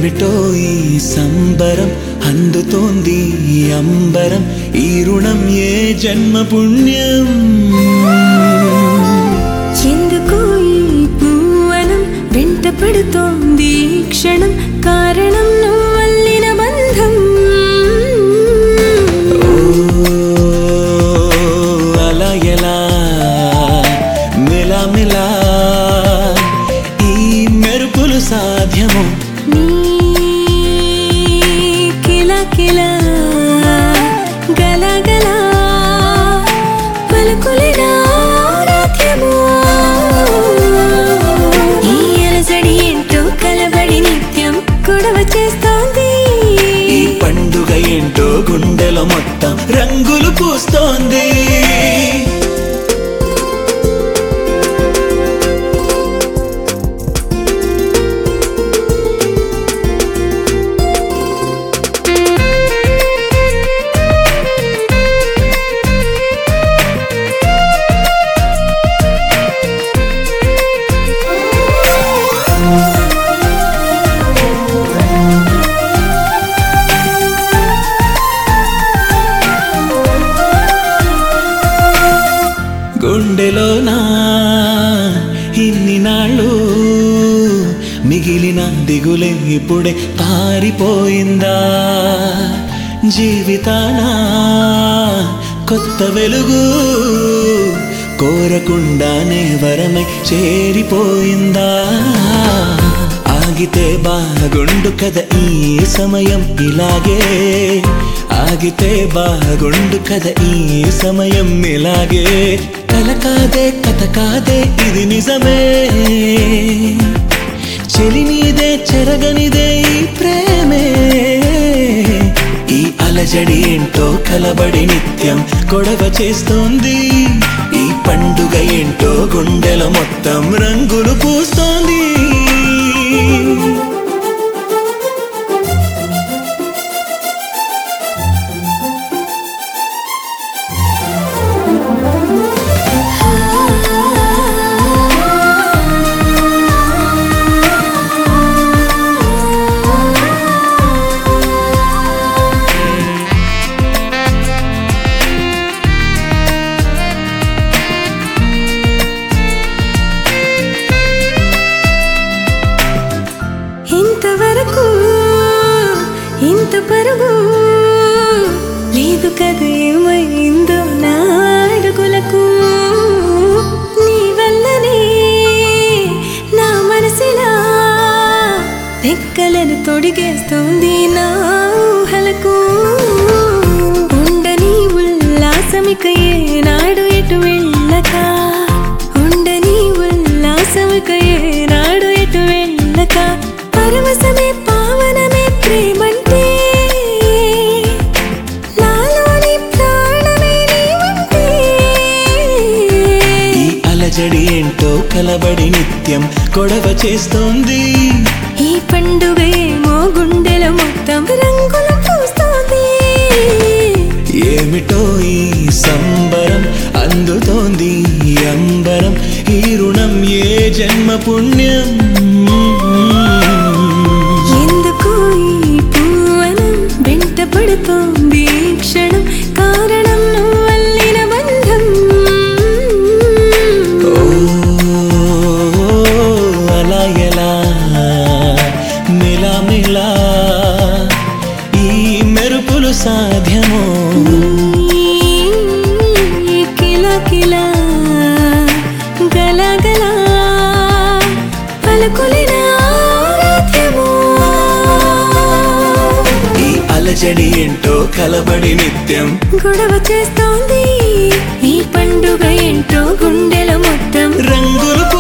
ఏమిటో ఈ సంబరం అందుతోంది ఈ అంబరం ఈ రుణం ఏ జన్మ పుణ్యం ఎందుకు ఈ పూవనం వెంట పడుతోంది ఈ క్షణం కారణం నువ్వల్లిన బంధం ఓ, అలా ఎలా మెలా ఈ మెరుపులు సాధ్యము నీ కిల కిల గల గల పలుకులిన నాట్యము ఈ అలజడి ఏంటో కలబడి నిత్యం గొడవ చేస్తోంది ఈ పండుగ ఏంటో గుండెలో మొత్తం రంగులు పూస్తోంది గుండెలోనా ఇన్ని నాళ్ళు మిగిలిన దిగులే ఇప్పుడే పారిపోయిందా జీవితాన కొత్త వెలుగు కోరకుండానే వరమై చేరిపోయిందా ఆగితే బాగుండు కదా ఈ సమయం ఇలాగే ఆగితే బాగుండు కదా ఈ సమయం ఇలాగే కల కాదే కథ కాదే ఇది నిజమే చెలి నీదే చెరగనిదే ఈ ప్రేమే ఈ అలజడి ఏంటో కలబడి నిత్యం గొడవ చేస్తోంది ఈ పండుగ ఏంటో గుండెల మొత్తం రంగులు పూస్తోంది ఇంతవరకు ఇంత పరుగు లేదు కదా ఏమైందో నా అడుగులకు నీ వల్లనే నా మనసిలా రెక్కలను తొడిగేస్తోంది నా ఊహలకు ఉండని ఉల్లాసమిక ఏనాడు ఎటు వెళ్ళక ఉండని ఉల్లాసమిక ఏనాడు ఎటు వెళ్ళక పరవశమే పావనమే ప్రేమంటే నాలోని ప్రాణమే నీవంటే ఈ అలజడి ఏంటో కలబడి నిత్యం గొడవ చేస్తోంది ఈ పండుగ ఏమో గుండెల మొత్తం రంగులు పూస్తోంది ఏమిటో ఈ సంబరం అందుతోంది ఈ అంబరం ఈ రుణం ఏ జన్మ పుణ్యం ఎందుకు ఈ పూవనం వెంట పడుతోంది ఈ క్షణం కారణం నువ్వల్లిన బంధం ఓ అలా ఎలా మెలా మెలా ఈ మెరుపులు సాధ్యమో ఈ కిల కిల గల గల పలుకులిన ఆరాధ్యము ఈ అలజడి ఏంటో కలబడి నిత్యం గొడవ చేస్తోంది ఈ పండుగ ఏంటో గుండెల మొత్తం రంగులు